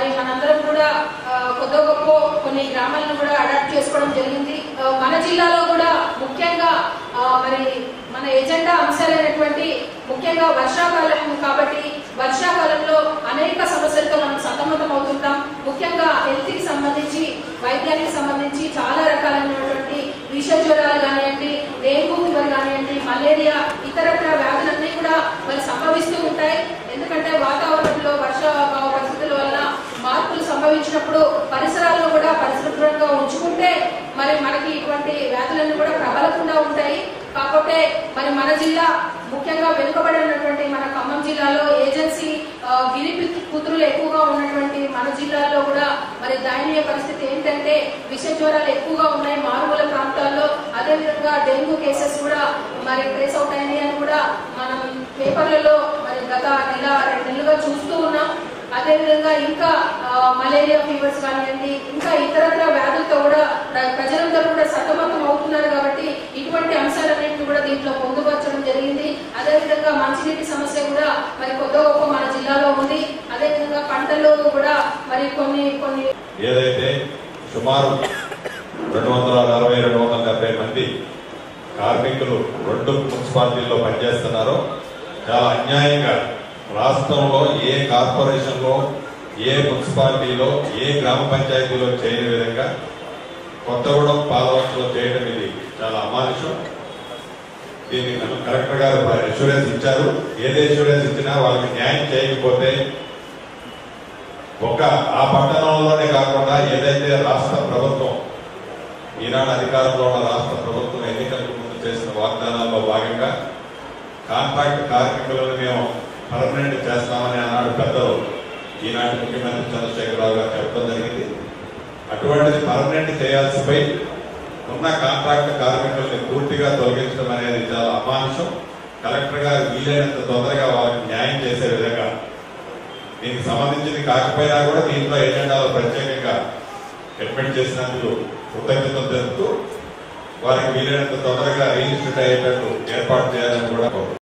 మరి మనందరం కూడా ఆ, కొద్ది గొప్ప కొన్ని గ్రామాలను కూడా అడాప్ట్ చేసుకోవడం జరిగింది ఆ, మన జిల్లాలో కూడా ముఖ్యంగా ఆ, మరి మన ఎజెండా అంశాలైనటువంటి ముఖ్యంగా వర్షాకాలం కాబట్టి వర్షాకాలంలో అనేక సమస్యలతో మనం సతమతం అవుతుంటాం ముఖ్యంగా హెల్త్ కి సంబంధించి వైద్యానికి సంబంధించి చాలా రకాలైనటువంటి విష జ్వరాలు కానివ్వండి డెంగ్యూ ఫీవర్ కానివ్వండి మలేరియా ఇతరత్ర వ్యాధులన్నీ కూడా మరి సంభవిస్తూ ఉంటాయి ఎందుకంటే వాతావరణంలో వర్షాభావ పరిస్థితుల వల్ల మార్పులు సంభవించినప్పుడు పరిసరాలను కూడా పరిశుభ్రంగా ఉంచుకుంటే మరి మనకి ఇటువంటి వ్యాధులన్నీ కూడా ప్రబలకుండా ఉంటాయి కాకపోతే మరి మన జిల్లా ముఖ్యంగా వెనుకబడినటువంటి మన ఖమ్మం జిల్లాలో ఏజెన్సీ ఆ, గిరి పుత్రులు ఎక్కువగా ఉన్నటువంటి మన జిల్లాలో కూడా మరి దయనీయ పరిస్థితి ఏంటంటే విష జ్వరాలు ఎక్కువగా ఉన్నాయి మారుమూల ప్రాంతాల్లో అదేవిధంగా డెంగ్యూ కేసెస్ కూడా మరి ట్రేస్ అవుట్ అయినాయి అని కూడా మనం పేపర్లలో మరి గత నెల రెండు నెలలుగా చూస్తూ ఉన్నాం అదేవిధంగా ఇంకా ఆ, మలేరియా ఫీవర్స్ కానివ్వండి ఇంకా ఇతరత్ర వ్యాధులతో కూడా ప్ర- ప్రజలందరూ కూడా సతమతం అవుతున్నారు కాబట్టి ఇటువంటి అంశాలన్నింటినీ కూడా దీంట్లో పొందుపరచడం జరిగింది అదేవిధంగా మంచినీటి సమస్య కూడా మరి కొద్ది గొప్ప మన జిల్లాలో ఉంది అదేవిధంగా పంటలు కూడా మరి కొన్ని కొన్ని ఏదైతే సుమారు రెండు వందల నలభై రెండు వందల డెబ్బై మంది కార్మికులు రెండు మున్సిపాలిటీల్లో పనిచేస్తున్నారో చాలా అన్యాయంగా రాష్ట్రంలో ఏ కార్పొరేషన్లో ఏ మున్సిపాలిటీలో ఏ గ్రామ పంచాయతీలో చేయని విధంగా కొత్తగూడెం పాలవంచలో చేయడం ఇది చాలా అమానుషం దీన్ని మనం కలెక్టర్ గారు అష్యూరెన్స్ ఇచ్చారు ఏది అష్యూరెన్స్ ఇచ్చినా వాళ్ళకి న్యాయం చేయకపోతే ఒక ఆ పట్టణంలోనే కాకుండా ఏదైతే రాష్ట్ర ప్రభుత్వం ఈనాడు అధికారంలో ఉన్న రాష్ట్ర ప్రభుత్వం ఎన్నికలకు ముందు చేసిన వాగ్దానాల్లో భాగంగా కాంట్రాక్ట్ కార్మికులను మేము పర్మనెంట్ చేస్తామని ఆనాడు పెద్దలు ఈనాటి ముఖ్యమంత్రి చంద్రశేఖరరావు గారు చెప్పడం జరిగింది అటువంటిది పర్మనెంట్ చేయాల్సి పోయి ఉన్న కాంట్రాక్ట్ కార్మికుల్ని పూర్తిగా తొలగించడం అనేది చాలా అమానుషం కలెక్టర్ గారు వీలైనంత తొందరగా వారికి న్యాయం చేసే విధంగా దీనికి సంబంధించింది కాకపోయినా కూడా దీంట్లో ఎజెండాలో ప్రత్యేకంగా అడ్మిట్ చేసినందుకు కృతజ్ఞతలు తెలుపుతూ వారికి వీలైనంత తొందరగా రిజిస్టర్ అయ్యేటట్టు ఏర్పాటు చేయాలని కూడా కోరుతున్నాను.